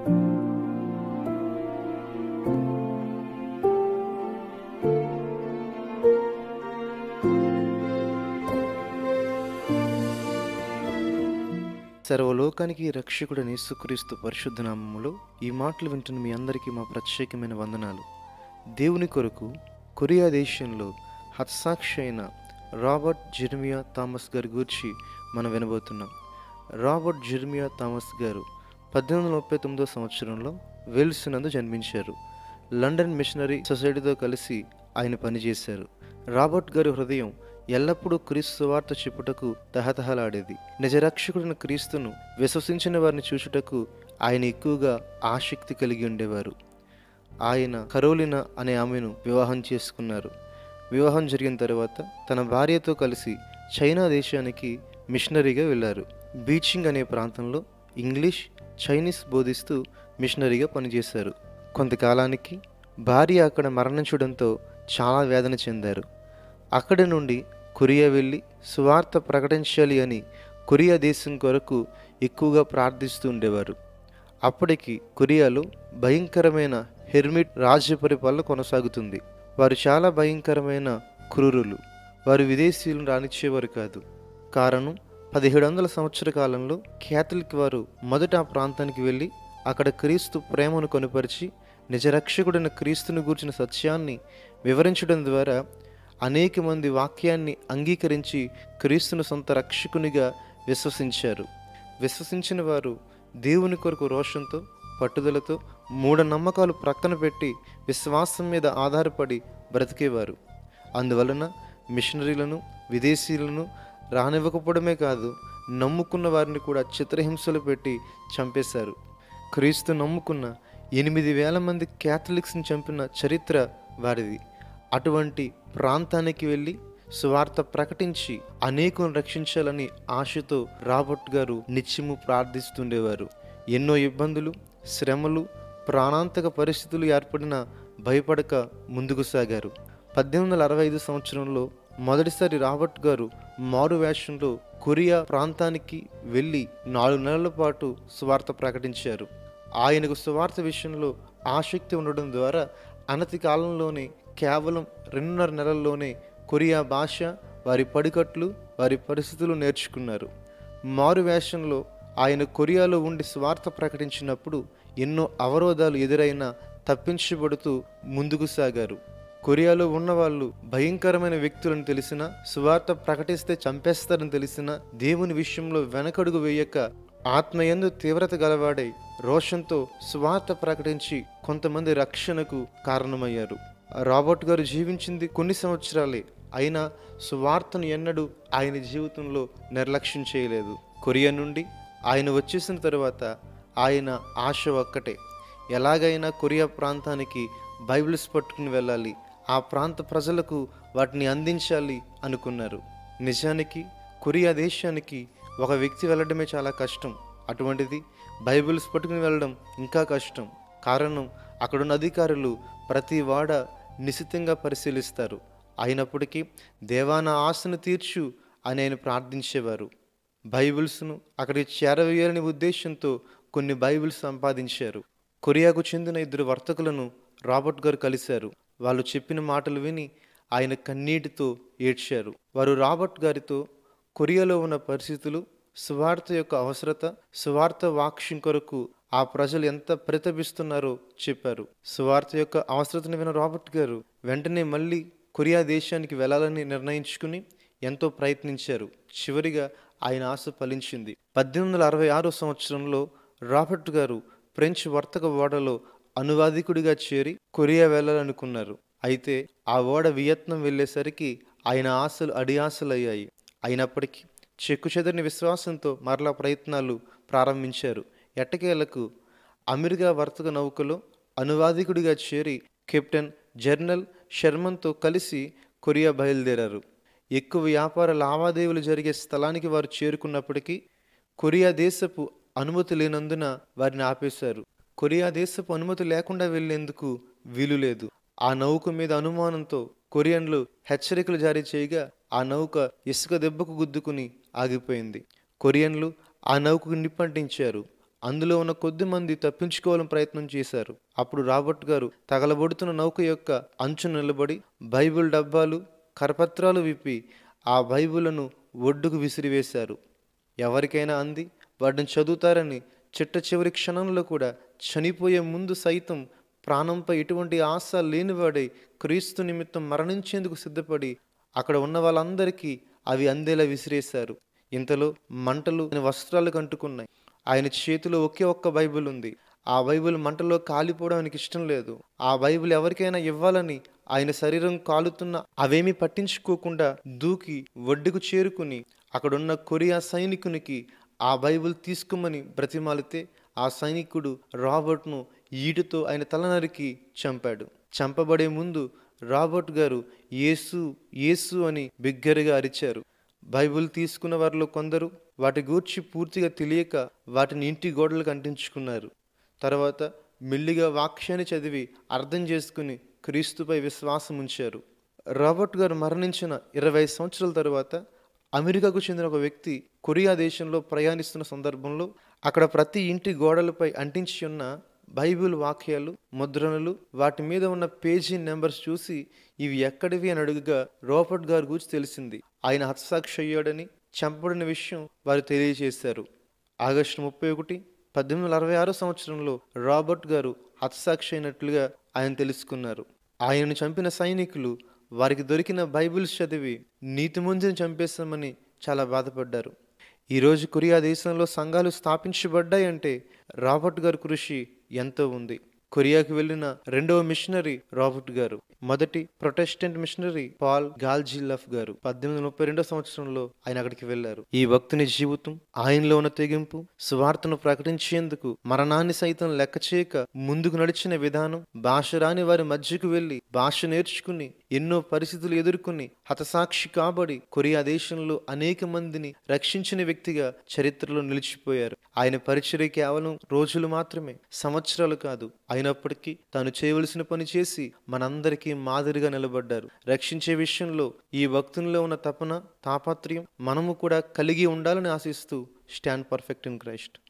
సర్వలోకానికి రక్షకుడని యేసుక్రీస్తు పరిశుద్ధ నామములో ఈ మాటలు వింటున్న మీ అందరికీ మా ప్రత్యేకమైన వందనాలు దేవుని కొరకు కొరియా దేశంలో హత్సాక్షి అయిన రాబర్ట్ జెర్మియా థామస్ గారి గురించి మనం వినబోతున్నాం రాబర్ట్ జెర్మియా థామస్ గారు పద్దెనిమిది వందల ముప్పై తొమ్మిదో సంవత్సరంలో వెల్స్ నందు జన్మించారు లండన్ మిషనరీ సొసైటీతో కలిసి ఆయన పనిచేశారు రాబర్ట్ గారి హృదయం ఎల్లప్పుడూ క్రీస్తు వార్త చెప్పుటకు తహతహలాడేది నిజరక్షకుడిన క్రీస్తును విశ్వసించిన వారిని చూచుటకు ఆయన ఎక్కువగా ఆసక్తి కలిగి ఉండేవారు ఆయన కరోలిన అనే ఆమెను వివాహం చేసుకున్నారు వివాహం జరిగిన తర్వాత తన భార్యతో కలిసి చైనా దేశానికి మిషనరీగా వెళ్ళారు బీచింగ్ అనే ప్రాంతంలో ఇంగ్లీష్ చైనీస్ బోధిస్తూ మిషనరీగా పనిచేశారు కొంతకాలానికి భార్య అక్కడ మరణించడంతో చాలా వేదన చెందారు అక్కడి నుండి కొరియా వెళ్ళి సువార్త ప్రకటించాలి అని కొరియా దేశం కొరకు ఎక్కువగా ప్రార్థిస్తూ ఉండేవారు అప్పటికి కొరియాలో భయంకరమైన హెర్మిట్ రాజ్య పరిపాలన కొనసాగుతుంది వారు చాలా భయంకరమైన క్రూరులు వారు విదేశీయులను రానిచ్చేవారు కాదు కారణం పదిహేడు వందల సంవత్సర కాలంలో క్యాథలిక్ వారు మొదట ఆ ప్రాంతానికి వెళ్ళి అక్కడ క్రీస్తు ప్రేమను కొనుపరిచి నిజరక్షకుడైన క్రీస్తుని గూర్చిన సత్యాన్ని వివరించడం ద్వారా అనేక మంది వాక్యాన్ని అంగీకరించి క్రీస్తును సొంత రక్షకునిగా విశ్వసించారు విశ్వసించిన వారు దేవుని కొరకు రోషంతో పట్టుదలతో మూఢనమ్మకాలు ప్రక్కన పెట్టి విశ్వాసం మీద ఆధారపడి బ్రతికేవారు అందువలన మిషనరీలను విదేశీయులను రానివ్వకపోవడమే కాదు నమ్ముకున్న వారిని కూడా చిత్రహింసలు పెట్టి చంపేశారు క్రీస్తు నమ్ముకున్న ఎనిమిది వేల మంది క్యాథలిక్స్ని చంపిన చరిత్ర వారిది అటువంటి ప్రాంతానికి వెళ్ళి సువార్త ప్రకటించి అనేకులను రక్షించాలని ఆశతో రాబర్ట్ గారు నిత్యము ప్రార్థిస్తుండేవారు ఎన్నో ఇబ్బందులు శ్రమలు ప్రాణాంతక పరిస్థితులు ఏర్పడిన భయపడక ముందుకు సాగారు పద్దెనిమిది వందల అరవై ఐదు సంవత్సరంలో మొదటిసారి రాబర్ట్ గారు మారు వేషంలో కొరియా ప్రాంతానికి వెళ్ళి నాలుగు నెలల పాటు సువార్త ప్రకటించారు ఆయనకు సువార్త విషయంలో ఆసక్తి ఉండడం ద్వారా అనతి కాలంలోనే కేవలం రెండున్నర నెలల్లోనే కొరియా భాష వారి పడికట్లు వారి పరిస్థితులు నేర్చుకున్నారు మారు వేషంలో ఆయన కొరియాలో ఉండి స్వార్థ ప్రకటించినప్పుడు ఎన్నో అవరోధాలు ఎదురైనా తప్పించబడుతూ ముందుకు సాగారు కొరియాలో ఉన్నవాళ్ళు భయంకరమైన వ్యక్తులను తెలిసిన సువార్త ప్రకటిస్తే చంపేస్తారని తెలిసిన దేవుని విషయంలో వెనకడుగు వేయక ఆత్మయందు తీవ్రత గలవాడై రోషంతో సువార్త ప్రకటించి కొంతమంది రక్షణకు కారణమయ్యారు రాబర్ట్ గారు జీవించింది కొన్ని సంవత్సరాలే అయినా సువార్తను ఎన్నడూ ఆయన జీవితంలో నిర్లక్ష్యం చేయలేదు కొరియా నుండి ఆయన వచ్చేసిన తర్వాత ఆయన ఆశ ఒక్కటే ఎలాగైనా కొరియా ప్రాంతానికి బైబిల్స్ పట్టుకుని వెళ్ళాలి ఆ ప్రాంత ప్రజలకు వాటిని అందించాలి అనుకున్నారు నిజానికి కొరియా దేశానికి ఒక వ్యక్తి వెళ్ళడమే చాలా కష్టం అటువంటిది బైబిల్స్ పట్టుకుని వెళ్ళడం ఇంకా కష్టం కారణం అక్కడున్న అధికారులు ప్రతి వాడ నిశితంగా పరిశీలిస్తారు అయినప్పటికీ దేవాన ఆశను తీర్చు అని ఆయన ప్రార్థించేవారు బైబిల్స్ను అక్కడికి చేరవేయాలనే ఉద్దేశంతో కొన్ని బైబిల్స్ సంపాదించారు కొరియాకు చెందిన ఇద్దరు వర్తకులను రాబర్ట్ గారు కలిశారు వాళ్ళు చెప్పిన మాటలు విని ఆయన కన్నీటితో ఏడ్చారు వారు రాబర్ట్ గారితో కొరియాలో ఉన్న పరిస్థితులు సువార్త యొక్క అవసరత సువార్త వాక్ష్యం కొరకు ఆ ప్రజలు ఎంత పరితపిస్తున్నారో చెప్పారు సువార్త యొక్క అవసరతను విన రాబర్ట్ గారు వెంటనే మళ్ళీ కొరియా దేశానికి వెళ్ళాలని నిర్ణయించుకుని ఎంతో ప్రయత్నించారు చివరిగా ఆయన ఆశ ఫలించింది పద్దెనిమిది వందల అరవై ఆరో సంవత్సరంలో రాబర్ట్ గారు ఫ్రెంచ్ వర్తక ఓడలో అనువాదికుడిగా చేరి కొరియా వెళ్ళాలనుకున్నారు అయితే ఆ ఓడ వియత్నం వెళ్ళేసరికి ఆయన ఆశలు అడి ఆశలయ్యాయి అయినప్పటికీ చెక్కు చెదరని విశ్వాసంతో మరలా ప్రయత్నాలు ప్రారంభించారు ఎట్టకేలకు అమెరికా వర్తక నౌకలో అనువాదికుడిగా చేరి కెప్టెన్ జర్నల్ షర్మన్తో కలిసి కొరియా బయలుదేరారు ఎక్కువ వ్యాపార లావాదేవీలు జరిగే స్థలానికి వారు చేరుకున్నప్పటికీ కొరియా దేశపు అనుమతి లేనందున వారిని ఆపేశారు కొరియా దేశపు అనుమతి లేకుండా వెళ్లేందుకు వీలు లేదు ఆ నౌక మీద అనుమానంతో కొరియన్లు హెచ్చరికలు జారీ చేయగా ఆ నౌక ఇసుక దెబ్బకు గుద్దుకుని ఆగిపోయింది కొరియన్లు ఆ నౌకకు నిప్పంటించారు అందులో ఉన్న కొద్ది మంది తప్పించుకోవాలని ప్రయత్నం చేశారు అప్పుడు రాబర్ట్ గారు తగలబడుతున్న నౌక యొక్క అంచున నిలబడి బైబిల్ డబ్బాలు కరపత్రాలు విప్పి ఆ బైబిళ్లను ఒడ్డుకు విసిరివేశారు ఎవరికైనా అంది వాటిని చదువుతారని చిట్ట చివరి క్షణంలో కూడా చనిపోయే ముందు సైతం ప్రాణంపై ఎటువంటి ఆశ లేనివాడై క్రీస్తు నిమిత్తం మరణించేందుకు సిద్ధపడి అక్కడ ఉన్న వాళ్ళందరికీ అవి అందేలా విసిరేశారు ఇంతలో మంటలు ఆయన వస్త్రాలకు అంటుకున్నాయి ఆయన చేతిలో ఒకే ఒక్క బైబిల్ ఉంది ఆ బైబిల్ మంటలో కాలిపోవడానికి ఇష్టం లేదు ఆ బైబిల్ ఎవరికైనా ఇవ్వాలని ఆయన శరీరం కాలుతున్న అవేమీ పట్టించుకోకుండా దూకి ఒడ్డుకు చేరుకుని అక్కడున్న కొరియా సైనికునికి ఆ బైబిల్ తీసుకోమని బ్రతిమాలితే ఆ సైనికుడు రాబర్ట్ను ఈటుతో ఆయన తల నరికి చంపాడు చంపబడే ముందు రాబర్ట్ గారు యేసు యేసు అని బిగ్గరగా అరిచారు బైబిల్ తీసుకున్న వారిలో కొందరు వాటి గూర్చి పూర్తిగా తెలియక వాటిని ఇంటి గోడలకు అంటించుకున్నారు తర్వాత మెల్లిగా వాక్యాన్ని చదివి అర్థం చేసుకుని క్రీస్తుపై విశ్వాసం ఉంచారు రాబర్ట్ గారు మరణించిన ఇరవై సంవత్సరాల తర్వాత అమెరికాకు చెందిన ఒక వ్యక్తి కొరియా దేశంలో ప్రయాణిస్తున్న సందర్భంలో అక్కడ ప్రతి ఇంటి గోడలపై అంటించి ఉన్న బైబిల్ వాక్యాలు ముద్రణలు వాటి మీద ఉన్న పేజీ నెంబర్స్ చూసి ఇవి ఎక్కడివి అని అడుగుగా రోబర్ట్ గారి గురించి తెలిసింది ఆయన హతసాక్షి అయ్యాడని చంపబడిన విషయం వారు తెలియజేశారు ఆగస్టు ముప్పై ఒకటి పద్దెనిమిది వందల అరవై ఆరో సంవత్సరంలో రాబర్ట్ గారు హతసాక్షి అయినట్లుగా ఆయన తెలుసుకున్నారు ఆయనను చంపిన సైనికులు వారికి దొరికిన బైబిల్స్ చదివి నీతిమంతుని చంపేస్తామని చాలా బాధపడ్డారు ఈరోజు కొరియా దేశంలో సంఘాలు స్థాపించబడ్డాయంటే రాబర్ట్ గారి కృషి ఎంతో ఉంది కొరియాకు వెళ్ళిన రెండవ మిషనరీ రాబర్ట్ గారు మొదటి ప్రొటెస్టెంట్ మిషనరీ పాల్ గాల్జిల్లఫ్ గారు పద్దెనిమిది వందల ముప్పై రెండో సంవత్సరంలో ఆయన అక్కడికి వెళ్లారు ఈ భక్తుని జీవితం ఆయనలో ఉన్న తెగింపు సువార్తను ప్రకటించేందుకు మరణాన్ని సైతం లెక్క చేయక ముందుకు నడిచిన విధానం భాష రాని వారి మధ్యకు వెళ్లి భాష నేర్చుకుని ఎన్నో పరిస్థితులు ఎదుర్కొని హతసాక్షి కాబడి కొరియా దేశంలో అనేక మందిని రక్షించిన వ్యక్తిగా చరిత్రలో నిలిచిపోయారు ఆయన పరిచర్య కేవలం రోజులు మాత్రమే సంవత్సరాలు కాదు అయినప్పటికీ తాను చేయవలసిన పని చేసి మనందరికీ మాదిరిగా నిలబడ్డారు రక్షించే విషయంలో ఈ భక్తునిలో ఉన్న తపన తాపత్రయం మనము కూడా కలిగి ఉండాలని ఆశిస్తూ స్టాండ్ పర్ఫెక్ట్ ఇన్ క్రైస్ట్